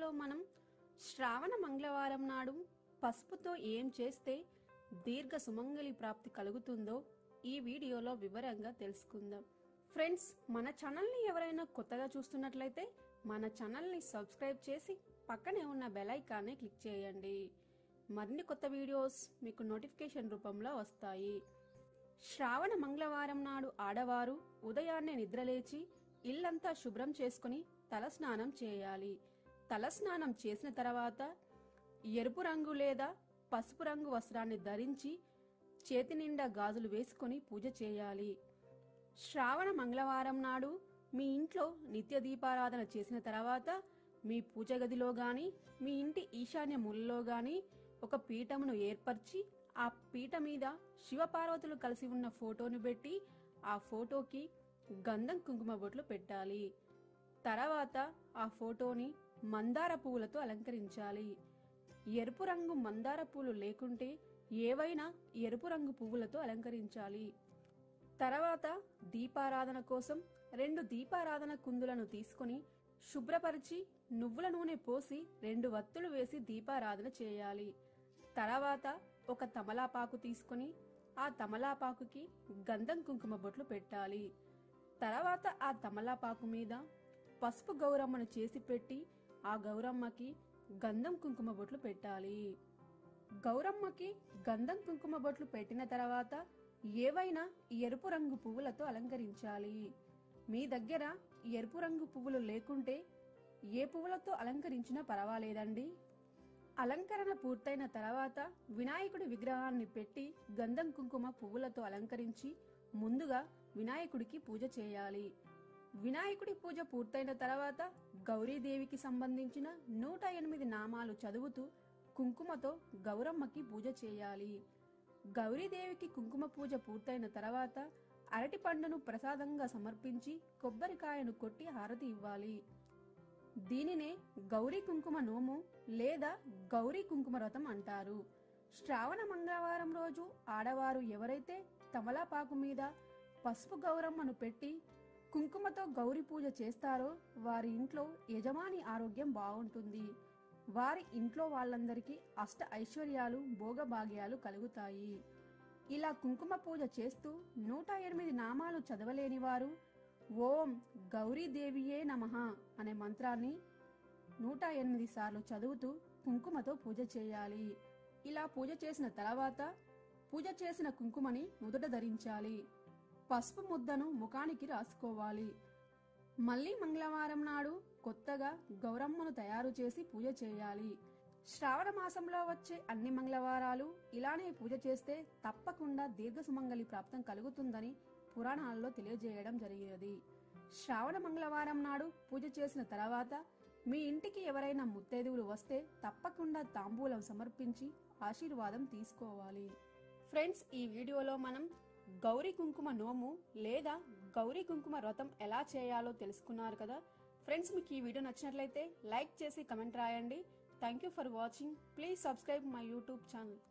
మనం శ్రావణ మంగళవారం నాడు పసుపుతో ఏం చేస్తే దీర్ఘ సుమంగళి ప్రాప్తి కలుగుతుందో ఈ వీడియోలో వివరంగా తెలుసుకుందాం ఫ్రెండ్స్ మన ఛానల్ని ఎవరైనా కొత్తగా చూస్తున్నట్లయితే మన ఛానల్ని సబ్స్క్రైబ్ చేసి పక్కనే ఉన్న బెల్ ఐకాన్ని క్లిక్ చేయండి మరిన్ని కొత్త వీడియోస్ మీకు నోటిఫికేషన్ రూపంలో వస్తాయి శ్రావణ మంగళవారం నాడు ఆడవారు ఉదయాన్నే నిద్రలేచి ఇల్లంతా శుభ్రం చేసుకుని తలస్నానం చేయాలి తలస్నానం చేసిన తర్వాత ఎరుపు రంగు లేదా పసుపు రంగు వస్త్రాన్ని ధరించి చేతి నిండా గాజులు వేసుకొని పూజ చేయాలి శ్రావణ మంగళవారం నాడు మీ ఇంట్లో నిత్య దీపారాధన చేసిన తర్వాత మీ పూజ గదిలో గాని మీ ఇంటి ఈశాన్య మూలలో గాని ఒక పీఠమును ఏర్పరిచి ఆ పీట మీద శివపార్వతులు కలిసి ఉన్న ఫోటోను పెట్టి ఆ ఫోటోకి గంధం కుంకుమ బొట్లు పెట్టాలి తర్వాత ఆ ఫోటోని మందార పువ్వులతో అలంకరించాలి ఎరుపు రంగు మందార పూలు లేకుంటే ఏవైనా ఎరుపు రంగు పువ్వులతో అలంకరించాలి తర్వాత దీపారాధన కోసం రెండు దీపారాధన కుందులను తీసుకుని శుభ్రపరిచి నువ్వుల నూనె పోసి రెండు వత్తులు వేసి దీపారాధన చేయాలి తర్వాత ఒక తమలాపాకు తీసుకుని ఆ తమలాపాకుకి గంధం కుంకుమ బొట్లు పెట్టాలి తర్వాత ఆ తమలాపాకు మీద పసుపు గౌరమ్మను చేసి పెట్టి ఆ గౌరమ్మకి గంధం కుంకుమ బొట్లు పెట్టాలి గౌరమ్మకి గంధం కుంకుమ బొట్లు పెట్టిన తర్వాత ఏవైనా ఎరుపు రంగు పువ్వులతో అలంకరించాలి మీ దగ్గర ఎరుపు రంగు పువ్వులు లేకుంటే ఏ పువ్వులతో అలంకరించినా పర్వాలేదండి అలంకరణ పూర్తయిన తర్వాత వినాయకుడి విగ్రహాన్ని పెట్టి గంధం కుంకుమ పువ్వులతో అలంకరించి ముందుగా వినాయకుడికి పూజ చేయాలి వినాయకుడి పూజ పూర్తయిన తర్వాత గౌరీదేవికి సంబంధించిన నూట ఎనిమిది నామాలు చదువుతూ కుంకుమతో గౌరమ్మకి పూజ చేయాలి గౌరీదేవికి కుంకుమ పూజ పూర్తయిన తర్వాత అరటి పండును ప్రసాదంగా సమర్పించి కొబ్బరికాయను కొట్టి హారతి ఇవ్వాలి దీనినే గౌరీ కుంకుమ నోము లేదా గౌరీ కుంకుమ వ్రతం అంటారు శ్రావణ మంగళవారం రోజు ఆడవారు ఎవరైతే తమలాపాకు మీద పసుపు గౌరమ్మను పెట్టి కుంకుమతో గౌరీ పూజ చేస్తారో వారి ఇంట్లో యజమాని ఆరోగ్యం బాగుంటుంది వారి ఇంట్లో వాళ్ళందరికీ అష్ట ఐశ్వర్యాలు భోగభాగ్యాలు కలుగుతాయి ఇలా కుంకుమ పూజ చేస్తూ నూట ఎనిమిది నామాలు చదవలేని వారు ఓం గౌరీదేవియే నమః అనే మంత్రాన్ని నూట ఎనిమిది సార్లు చదువుతూ కుంకుమతో పూజ చేయాలి ఇలా పూజ చేసిన తర్వాత పూజ చేసిన కుంకుమని నుదుట ధరించాలి పసుపు ముద్దను ముఖానికి రాసుకోవాలి మళ్ళీ మంగళవారం నాడు కొత్తగా గౌరమ్మను తయారు చేసి పూజ చేయాలి శ్రావణ మాసంలో వచ్చే అన్ని మంగళవారాలు ఇలానే పూజ చేస్తే తప్పకుండా దీర్ఘ సుమంగళి ప్రాప్తం కలుగుతుందని పురాణాలలో తెలియజేయడం జరిగినది శ్రావణ మంగళవారం నాడు పూజ చేసిన తర్వాత మీ ఇంటికి ఎవరైనా ముత్తైదువులు వస్తే తప్పకుండా తాంబూలం సమర్పించి ఆశీర్వాదం తీసుకోవాలి ఫ్రెండ్స్ ఈ వీడియోలో మనం గౌరీ కుంకుమ నోము లేదా గౌరీ కుంకుమ వ్రతం ఎలా చేయాలో తెలుసుకున్నారు కదా ఫ్రెండ్స్ మీకు ఈ వీడియో నచ్చినట్లయితే లైక్ చేసి కమెంట్ రాయండి thank you for watching please subscribe my YouTube channel